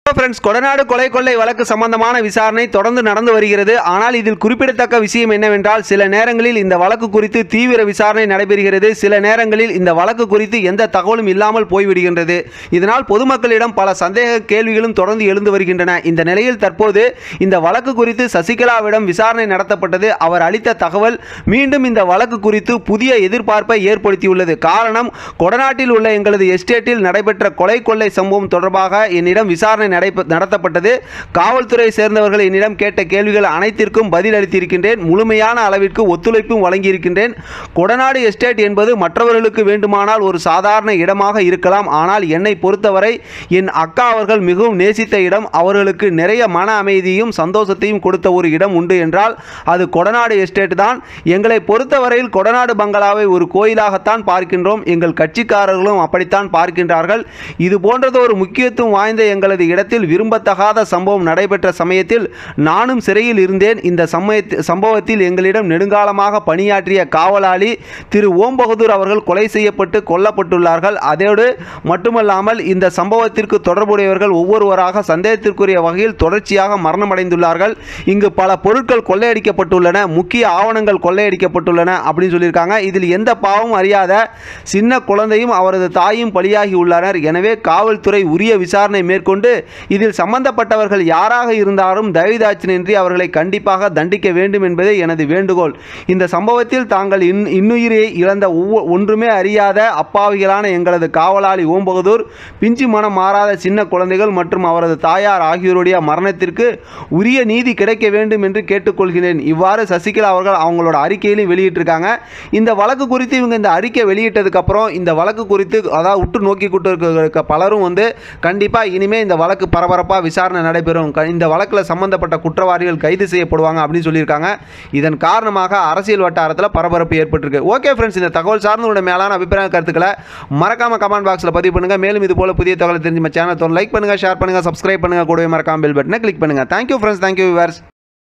friends Kodanad கொலை கொள்ளை வழக்கு சம்பந்தமான விசாரணை தொடர்ந்து நடந்து வருகிறது ஆனால் இதில் குறிப்பிடத்தக்க விஷயம் என்னவென்றால் சில நேரங்களில் இந்த வழக்கு குறித்து தீவிர விசாரணை நடைபெறுகிறது சில நேரங்களில் இந்த வழக்கு குறித்து எந்த தகவலும் இல்லாமல் போய்விடுகின்றது இதனால் பொதுமக்களிடம் பல சந்தேக கேள்விகளும் தொடர்ந்து எழுந்து வருகின்றன இந்த நிலையில் தற்போது இந்த வழக்கு குறித்து சசிகலாவிடம் விசாரணை நடத்தப்பட்டது அவர் அளித்த தகவல் மீண்டும் இந்த வழக்கு குறித்து புதிய எதிர்பார்ப்பை ஏற்படுத்தியுள்ளது காரணம் கொடநாட்டில் உள்ள எங்களது எஸ்டேட்டில் நடைபெற்ற கொலை கொள்ளை சம்பவம் தொடர்பாக என்னிடம் விசாரணை நடைபெ நடத்தப்பட்டது காவல்துறை சேர்ந்தவர்கள் என்னிடம் கேட்ட கேள்விகள் அனைத்திற்கும் பதில் அளித்திருக்கின்றேன் முழுமையான அளவிற்கு ஒத்துழைப்பும் வழங்கியிருக்கின்றேன் கொடநாடு எஸ்டேட் என்பது மற்றவர்களுக்கு வேண்டுமானால் ஒரு சாதாரண இடமாக இருக்கலாம் ஆனால் என்னை பொறுத்தவரை என் அக்கா அவர்கள் மிகவும் நேசித்த இடம் அவர்களுக்கு நிறைய மன அமைதியும் சந்தோஷத்தையும் கொடுத்த ஒரு இடம் உண்டு என்றால் அது கொடநாடு எஸ்டேட் தான் எங்களை பொறுத்தவரையில் கொடநாடு பங்களாவை ஒரு கோயிலாகத்தான் பார்க்கின்றோம் எங்கள் கட்சிக்காரர்களும் அப்படித்தான் பார்க்கின்றார்கள் இது போன்றது ஒரு முக்கியத்துவம் வாய்ந்த எங்களது இடத்தில் விரும்பத்தகாத சம்பவம் நடைபெற்ற சமயத்தில் நானும் சிறையில் இருந்தேன் இந்த சமயத் சம்பவத்தில் எங்களிடம் நெடுங்காலமாக பணியாற்றிய காவலாளி திரு ஓம் பகதூர் அவர்கள் கொலை செய்யப்பட்டு கொல்லப்பட்டுள்ளார்கள் அதோடு மட்டுமல்லாமல் இந்த சம்பவத்திற்கு தொடர்புடையவர்கள் ஒவ்வொருவராக சந்தேகத்திற்குரிய வகையில் தொடர்ச்சியாக மரணமடைந்துள்ளார்கள் இங்கு பல பொருட்கள் கொள்ளையடிக்கப்பட்டுள்ளன முக்கிய ஆவணங்கள் கொள்ளையடிக்கப்பட்டுள்ளன அப்படின்னு சொல்லியிருக்காங்க இதில் எந்த பாவமும் அறியாத சின்ன குழந்தையும் அவரது தாயும் பலியாகி உள்ளனர் எனவே காவல்துறை உரிய விசாரணை மேற்கொண்டு இதில் சம்பந்தப்பட்டவர்கள் யாராக இருந்தாலும் தயவுதாட்சியின்றி அவர்களை கண்டிப்பாக தண்டிக்க வேண்டும் என்பதே எனது வேண்டுகோள் இந்த சம்பவத்தில் தாங்கள் இன் இன்னுயிரை இழந்த ஒவ்வொ- ஒன்றுமே அறியாத அப்பாவிகளான எங்களது காவலாளி ஓம் பகதூர் பிஞ்சு மனம் மாறாத சின்ன குழந்தைகள் மற்றும் அவரது தாயார் ஆகியோருடைய மரணத்திற்கு உரிய நீதி கிடைக்க வேண்டும் என்று கேட்டுக்கொள்கிறேன் இவ்வாறு சசிகலா அவர்கள் அவங்களோட அறிக்கையிலும் வெளியிட்டிருக்காங்க இந்த வழக்கு குறித்து இவங்க இந்த அறிக்கை வெளியிட்டதுக்கு அப்புறம் இந்த வழக்கு குறித்து அதாவது உற்று நோக்கி கொண்டு இருக்க பலரும் வந்து கண்டிப்பாக இனிமேல் இந்த வழக்கு பரபரப்பாக விசாரணை நடைபெறும் க- இந்த வழக்கில் சம்பந்தப்பட்ட குற்றவாளிகள் கைது செய்யப்படுவாங்க அப்படின்னு சொல்லியிருக்காங்க இதன் காரணமாக அரசியல் வட்டாரத்தில் பரபரப்பு ஏற்பட்டிருக்கு ஓகே ஃப்ரெண்ட்ஸ் இந்த தகவல் சார்ந்த உங்களுடைய மேலான அபிப்பிராய கருத்துக்களை மறக்காம கமெண்ட் பாக்ஸில் பதிவு பண்ணுங்க மேலும் இது போல புதிய தகவலை தெரிஞ்சு சேனல் லைக் பண்ணுங்க ஷேர் பண்ணுங்க சப்ஸ்கிரைப் பண்ணுங்க கூடவே மறக்காம பெல் பட்டனை கிளிக் பண்ணுங்க தேங்க்யூ ஃப்ரெண்ட்ஸ் தேங்க்யூ விவர்ஸ்